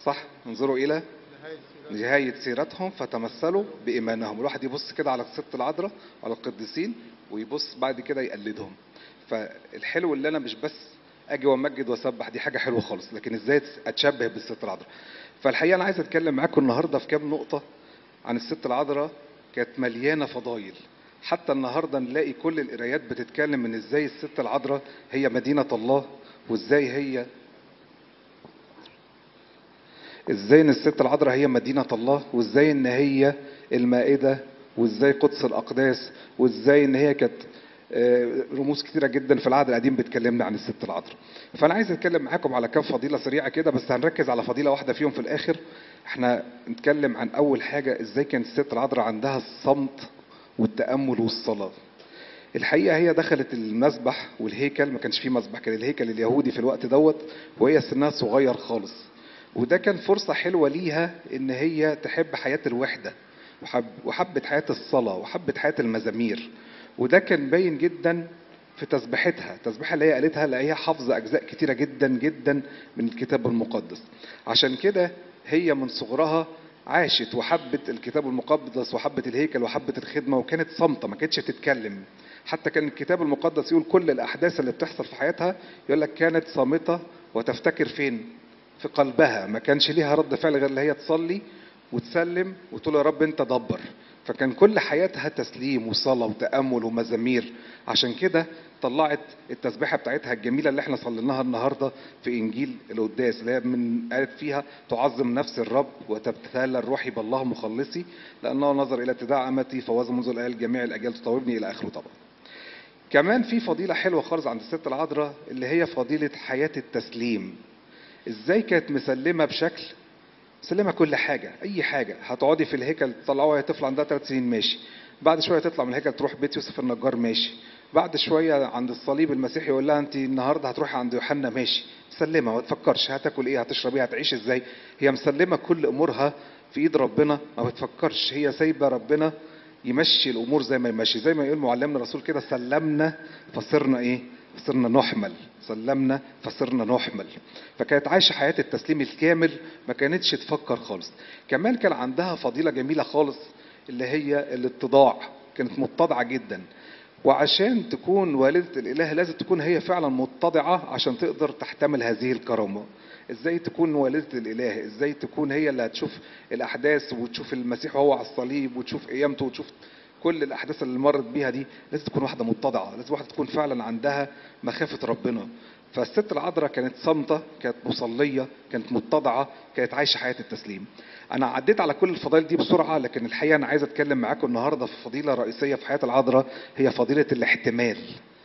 صح انظروا الى نهاية سيرتهم فتمثلوا بإيمانهم الواحد يبص كده على الست العذراء على القديسين ويبص بعد كده يقلدهم فالحلو اللي أنا مش بس أجي وأمجد وأسبح دي حاجة حلوة خالص لكن إزاي أتشبه بالست العذراء فالحقيقة أنا عايز أتكلم معاكم النهاردة في كام نقطة عن الست العذراء كانت مليانة فضايل حتى النهاردة نلاقي كل القرايات بتتكلم من إزاي الست العذراء هي مدينة الله وإزاي هي ازاي ان الست العذراء هي مدينة الله وازاي ان هي المائدة وازاي قدس الاقداس وازاي ان هي كانت آه، رموز كتيرة جدا في العهد القديم بتكلمنا عن الست العذراء فانا عايز اتكلم معاكم على كام فضيلة سريعة كده بس هنركز على فضيلة واحدة فيهم في الاخر احنا نتكلم عن اول حاجة ازاي كانت الست العذراء عندها الصمت والتأمل والصلاة الحقيقه هي دخلت المسبح والهيكل ما كانش فيه مسبح كان الهيكل اليهودي في الوقت دوت وهي سنها صغير خالص وده كان فرصه حلوه ليها ان هي تحب حياه الوحده وحب وحبت حياه الصلاه وحبت حياه المزامير وده كان باين جدا في تسبيحتها التسبيحه اللي هي قالتها اللي هي حافظه اجزاء كتيره جدا جدا من الكتاب المقدس عشان كده هي من صغرها عاشت وحبت الكتاب المقدس وحبت الهيكل وحبت الخدمه وكانت صامته ما كانتش تتكلم حتى كان الكتاب المقدس يقول كل الاحداث اللي بتحصل في حياتها يقول لك كانت صامته وتفتكر فين في قلبها ما كانش ليها رد فعل غير اللي هي تصلي وتسلم وتقول يا رب انت دبر فكان كل حياتها تسليم وصلاة وتأمل ومزامير عشان كده طلعت التسبيحة بتاعتها الجميلة اللي احنا صليناها النهاردة في إنجيل القداس اللي هي من قالت فيها تعظم نفس الرب وتبتهل الروح بالله مخلصي لأنه نظر إلى اتباع أمتي فوز منذ الآل جميع الأجيال تطوبني إلى آخره طبعا كمان في فضيلة حلوة خالص عند الست العذراء اللي هي فضيلة حياة التسليم ازاي كانت مسلمة بشكل مسلمة كل حاجة أي حاجة هتقعدي في الهيكل تطلعوها وهي طفلة عندها ثلاث سنين ماشي بعد شوية تطلع من الهيكل تروح بيت يوسف النجار ماشي بعد شوية عند الصليب المسيح يقول لها أنت النهاردة هتروحي عند يوحنا ماشي مسلمة ما تفكرش هتاكل إيه هتشرب إيه هتعيش إزاي هي مسلمة كل أمورها في إيد ربنا ما بتفكرش هي سايبة ربنا يمشي الامور زي ما يمشي زي ما يقول معلمنا الرسول كده سلمنا فصرنا ايه فصرنا نحمل سلمنا فصرنا نحمل فكانت عايشه حياه التسليم الكامل ما كانتش تفكر خالص كمان كان عندها فضيله جميله خالص اللي هي الاتضاع كانت متضعه جدا وعشان تكون والدة الإله لازم تكون هي فعلا متضعة عشان تقدر تحتمل هذه الكرامة ازاي تكون والدة الإله ازاي تكون هي اللي هتشوف الأحداث وتشوف المسيح وهو على الصليب وتشوف قيامته وتشوف كل الأحداث اللي مرت بيها دي لازم تكون واحدة متضعة لازم واحدة تكون فعلا عندها مخافة ربنا فالست العذراء كانت صامتة كانت مصلية كانت متضعة كانت عايشة حياة التسليم أنا عديت على كل الفضائل دي بسرعة لكن الحقيقة أنا عايز أتكلم معاكم النهاردة في فضيلة رئيسية في حياة العذراء هي فضيلة الاحتمال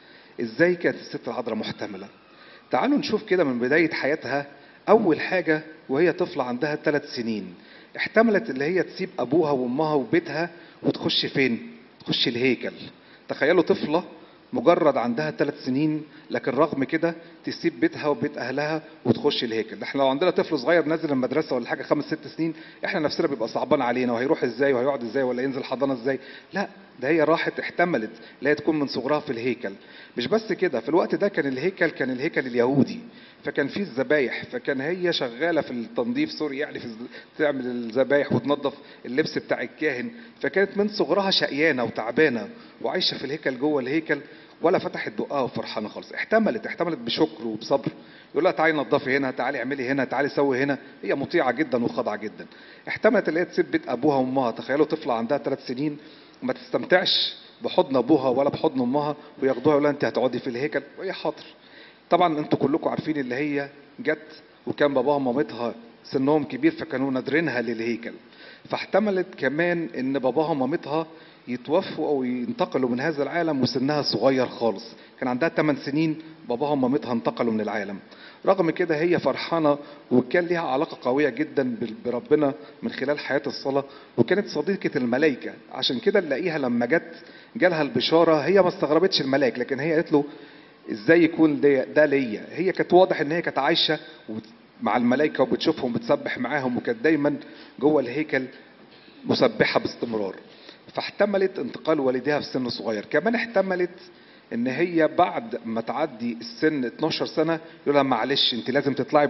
إزاي كانت الست العذراء محتملة تعالوا نشوف كده من بداية حياتها أول حاجة وهي طفلة عندها ثلاث سنين احتملت اللي هي تسيب أبوها وأمها وبيتها وتخش فين؟ تخش الهيكل تخيلوا طفلة مجرد عندها ثلاث سنين لكن رغم كده تسيب بيتها وبيت اهلها وتخش الهيكل ده احنا لو عندنا طفل صغير نازل المدرسه ولا حاجه خمس ست سنين احنا نفسنا بيبقى صعبان علينا وهيروح ازاي وهيقعد ازاي ولا ينزل حضانه ازاي لا ده هي راحت احتملت لا هي تكون من صغرها في الهيكل مش بس كده في الوقت ده كان الهيكل كان الهيكل اليهودي فكان فيه الذبايح فكان هي شغاله في التنظيف سوري يعني في تعمل الذبايح وتنظف اللبس بتاع الكاهن فكانت من صغرها شقيانه وتعبانه وعايشه في الهيكل جوه الهيكل ولا فتحت بقها وفرحانه خالص احتملت احتملت بشكر وبصبر يقول لها تعالي نظفي هنا تعالي اعملي هنا تعالي سوي هنا هي مطيعه جدا وخاضعه جدا احتملت اللي هي تسيب بيت ابوها وامها تخيلوا طفله عندها ثلاث سنين وما تستمتعش بحضن ابوها ولا بحضن امها وياخدوها يقول لها انت هتقعدي في الهيكل وهي حاضر طبعا انتوا كلكم عارفين اللي هي جت وكان باباها ومامتها سنهم كبير فكانوا نادرينها للهيكل فاحتملت كمان ان باباها ومامتها يتوفوا او ينتقلوا من هذا العالم وسنها صغير خالص كان عندها 8 سنين باباها ومامتها انتقلوا من العالم رغم كده هي فرحانة وكان ليها علاقة قوية جدا بربنا من خلال حياة الصلاة وكانت صديقة الملائكة عشان كده نلاقيها لما جت جالها البشارة هي ما استغربتش الملاك لكن هي قالت له ازاي يكون ده, ده ليا هي كانت واضح ان هي كانت عايشة مع الملائكة وبتشوفهم بتسبح معاهم وكانت دايما جوه الهيكل مسبحة باستمرار فاحتملت انتقال والديها في سن صغير كمان احتملت ان هي بعد ما تعدي السن 12 سنه يقول لها معلش انت لازم تطلعي